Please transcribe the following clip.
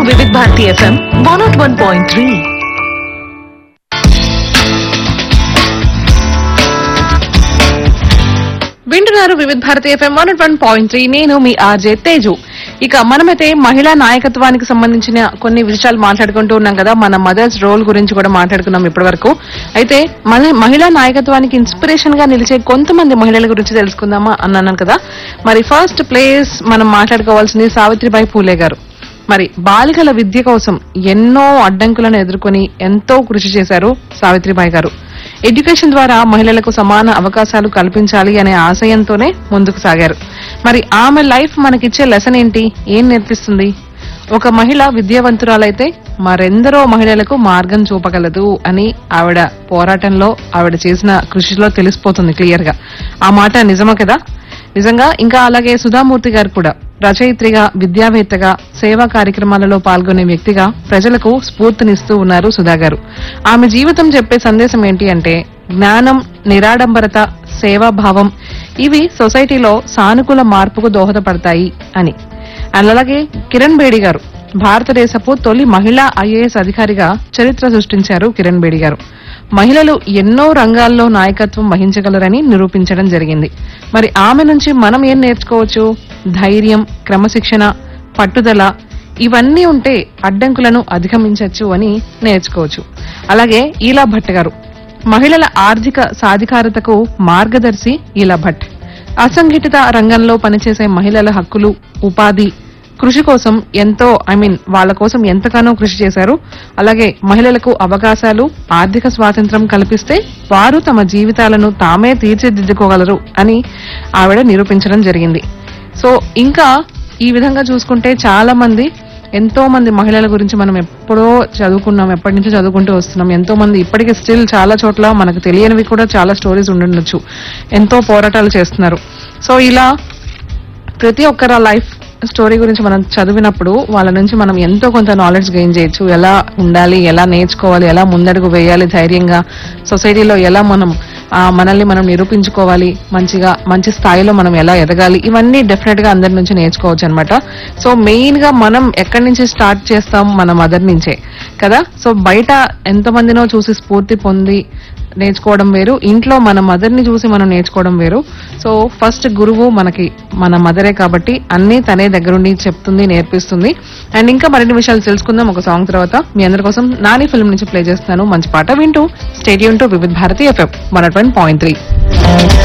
వివిధ Bharati FM one nought one point three వింటున్నారు Vividh Bharati FM one one point three నేను మీ ఆర్జే తేజు ఇక మనమైతే మహిళా నాయకత్వానికి సంబంధించిన కొన్ని విషయాలు మాట్లాడుకుంటూ ఉన్నాం కదా మన మదర్స్ రోల్ గురించి కూడా మాట్లాడుకున్నాం ఇప్పటి వరకు అయితే మన మహిళా నాయకత్వానికి ఇన్స్పిరేషన్ గా నిలిచే కొంతమంది మహిళల గురించి తెలుసుకుందామా అన్నాను కదా మరి ఫస్ట్ ప్లేస్ మనం మాట్లాడుకోవాల్సింది సావిత్రిబాయి పూలే గారు మరి బాలికల విద్య కోసం ఎన్నో అడ్డంకులను ఎదుర్కొని ఎంతో కృషి చేశారు సావిత్రిబాయి గారు ఎడ్యుకేషన్ ద్వారా మహిళలకు సమాన అవకాశాలు కల్పించాలి అనే ఆశయంతోనే ముందుకు సాగారు మరి ఆమె లైఫ్ మనకిచ్చే లెసన్ ఏంటి ఏం నేర్పిస్తుంది ఒక మహిళ విద్యావంతురాలైతే మరెందరో మహిళలకు మార్గం చూపగలదు అని ఆవిడ పోరాటంలో ఆవిడ చేసిన కృషిలో తెలిసిపోతుంది క్లియర్ గా ఆ మాట నిజమా కదా నిజంగా ఇంకా అలాగే సుధామూర్తి గారు కూడా రచయిత్రిగా విద్యావేత్తగా సేవా కార్యక్రమాలలో పాల్గొనే వ్యక్తిగా ప్రజలకు స్ఫూర్తినిస్తూ ఉన్నారు సుధా గారు ఆమె జీవితం చెప్పే సందేశం ఏంటి అంటే జ్ఞానం నిరాడంబరత సేవాభావం ఇవి సొసైటీలో సానుకూల మార్పుకు దోహదపడతాయి అని అండ్ అలాగే కిరణ్ బేడి గారు భారతదేశపు తొలి మహిళా ఐఏఎస్ అధికారిగా చరిత్ర సృష్టించారు కిరణ్ బేడి గారు మహిళలు ఎన్నో రంగాల్లో నాయకత్వం వహించగలరని నిరూపించడం జరిగింది మరి ఆమె నుంచి మనం ఏం నేర్చుకోవచ్చు ధైర్యం క్రమశిక్షణ పట్టుదల ఇవన్నీ ఉంటే అడ్డంకులను అధిగమించవచ్చు అని నేర్చుకోవచ్చు అలాగే ఈలా భట్ గారు మహిళల ఆర్థిక సాధికారతకు మార్గదర్శి ఈలా భట్ అసంఘటిత రంగంలో పనిచేసే మహిళల హక్కులు ఉపాధి కృషి కోసం ఎంతో ఐ మీన్ వాళ్ళ కోసం ఎంతగానో కృషి చేశారు అలాగే మహిళలకు అవకాశాలు ఆర్థిక స్వాతంత్రం కల్పిస్తే వారు తమ జీవితాలను తామే తీర్చిదిద్దుకోగలరు అని ఆవిడ నిరూపించడం జరిగింది సో ఇంకా ఈ విధంగా చూసుకుంటే చాలా మంది ఎంతో మంది మహిళల గురించి మనం ఎప్పుడో చదువుకున్నాం ఎప్పటి నుంచో చదువుకుంటూ వస్తున్నాం ఎంతో మంది ఇప్పటికీ స్టిల్ చాలా చోట్ల మనకు తెలియనివి కూడా చాలా స్టోరీస్ ఉండుండొచ్చు ఎంతో పోరాటాలు చేస్తున్నారు సో ఇలా ప్రతి ఒక్కరి లైఫ్ స్టోరీ గురించి మనం చదివినప్పుడు వాళ్ళ నుంచి మనం ఎంతో కొంత నాలెడ్జ్ గెయిన్ చేయొచ్చు ఎలా ఉండాలి ఎలా నేర్చుకోవాలి ఎలా ముందడుగు వేయాలి ధైర్యంగా సొసైటీలో ఎలా మనం ఆ, మనల్ని మనం నిరూపించుకోవాలి మంచిగా మంచి స్థాయిలో మనం ఎలా ఎదగాలి ఇవన్నీ డెఫినెట్ గా అందరి నుంచి నేర్చుకోవచ్చు అనమాట సో మెయిన్ గా మనం ఎక్కడి నుంచి స్టార్ట్ చేస్తాం మన మదర్ నుంచే కదా సో బయట ఎంతమందినో చూసి స్ఫూర్తి పొంది నేర్చుకోవడం వేరు ఇంట్లో మన మదర్ ని చూసి మనం నేర్చుకోవడం వేరు సో ఫస్ట్ గురువు మనకి మన మదరే కాబట్టి అన్ని తనే దగ్గరుండి చెప్తుంది నేర్పిస్తుంది అండ్ ఇంకా మరిన్ని విషయాలు తెలుసుకుందాం ఒక సాంగ్ తర్వాత మీ అందరి కోసం నాని ఫిల్మ్ నుంచి ప్లే చేస్తున్నాను మంచి పాట వింటూ stay tuned to Vividh Bharati FM one point three